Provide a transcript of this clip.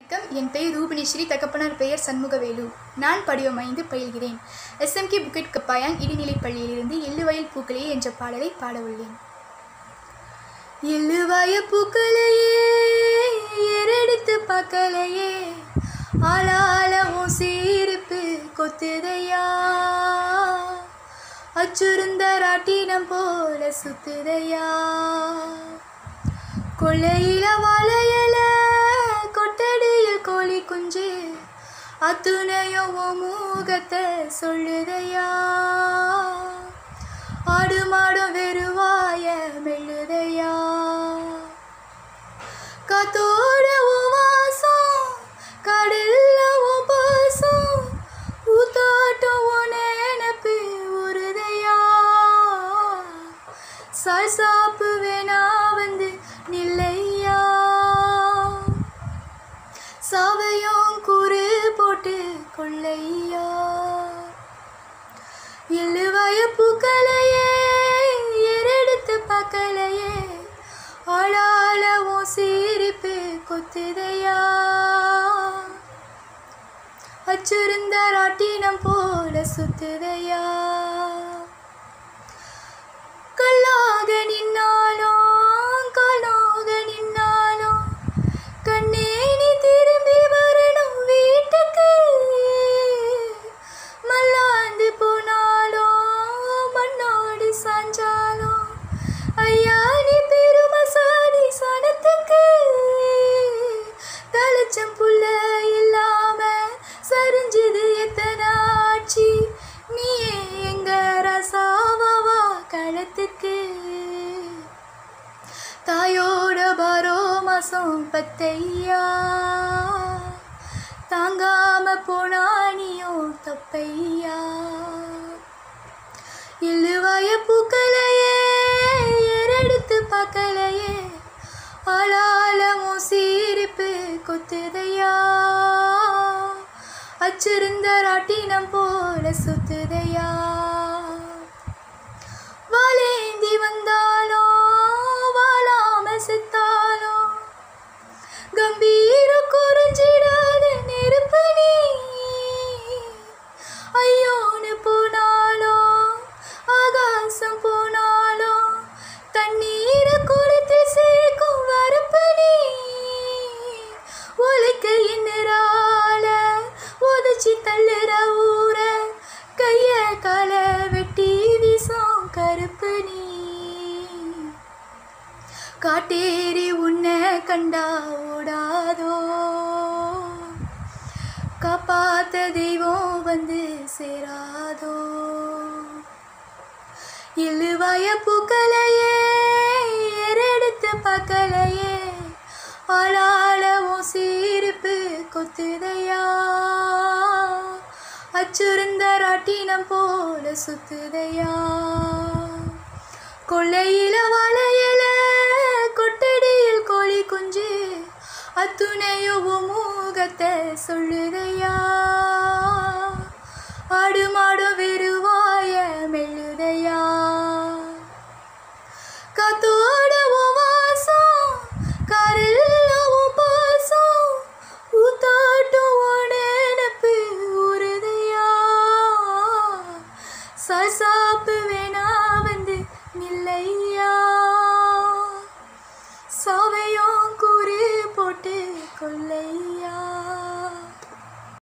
வணக்கம் என் பெயர் ரூபினிஸ்ரீ தகப்பனார் பெயர் சண்முகவேலு நான் படிவம் ஐந்து பயில்கிறேன் எஸ்எம்கே புக்கெட் கப்பாயாங் இடைநிலைப் பள்ளியிலிருந்து எள்ளுவயல் பூக்களே என்ற பாடலை பாட உள்ளேன் எள்ளுவாய பூக்களையே ஏறெடுத்து பார்க்கலையே ஆளாளவும் சீருப்பு கொத்துதையா அச்சுருந்த ராட்டினம் போல சுத்துதையா கொள்ளையில வளையல கொட்டடியில் கோழி குஞ்சு அத்துணையும் உன் மூகத்தை சொல்லுதையா ஆடு மாடும் வெறுவாய மெல்லுதையா காத்தோட உன் வாசம் கடல்ல உன் பாசம் ஊத்தாட்டம் உன் நினப்பு உருதையா சால் சாப்பு வேணா வந்து நில்லையா சாவையும் கூறு போட்டு கொள்ளையா எழுவாய பூக்களையே ஏறெடுத்து பார்க்கலையே ஆளாளவும் சிரிப்பு கொத்துதையா அச்சிருந்த ராட்டினம் போல சுத்துதையா கல்லாக நின்னாலும் காலாக நின்னாலும் கண்ணே நீ திரும்பி வரணும் வீட்டுக்கு மல்லாந்து போனாலும் மண்ணோடு சாஞ்சாலும் ஐயா நீ பெருமை சாதி சனத்துக்கு தலைச்சம் புள்ள இல்லாம சரிஞ்சுது எத்தனை ஆட்சி நீயே எங்க ரசாவா களத்துக்கு தாயோட பாரோ மாசம் பத்தையா தாங்காம போனானியும் தப்பையா எழுவாய பூக்களையே ஏறெடுத்து பார்க்கலையே ஆளாளமும் சீரிப்பு கொத்துதையா அச்சிருந்த ராட்டினம் போல சுத்துதையா வாலேந்தி வந்தாலோ வாழாம செத்தாலோ கம்பீர குறிஞ்சிடாத நெருப்பு நீ ஐயோன்னு போனாலோ ஆகாசம் போனாலோ தண்ணீர குளத்தில் சேர்க்கும் வரப்பு நீ உலக்க என்னரால உதச்சி தள்ளுற ஊர கைய கால வெட்டி வீசும் கருப்பு நீ காட்டேரி உன்னை கண்டா ஓடாதோ காப்பாத்த தெய்வம் வந்து சேராதோ இழுவாய பூக்களையே ஏறெடுத்து பார்க்கலையே ஆளாளவும் சீருப்பு கொத்துதையா அச்சுருந்த ராட்டினம் போல சுத்துதையா கொள்ளையில வளையல கொட்டடியில் கோழி குஞ்சு அத்துணையும் மூகத்தை சொல்லுதையா ஆடு மாடும் வெறுவாய மெல்ல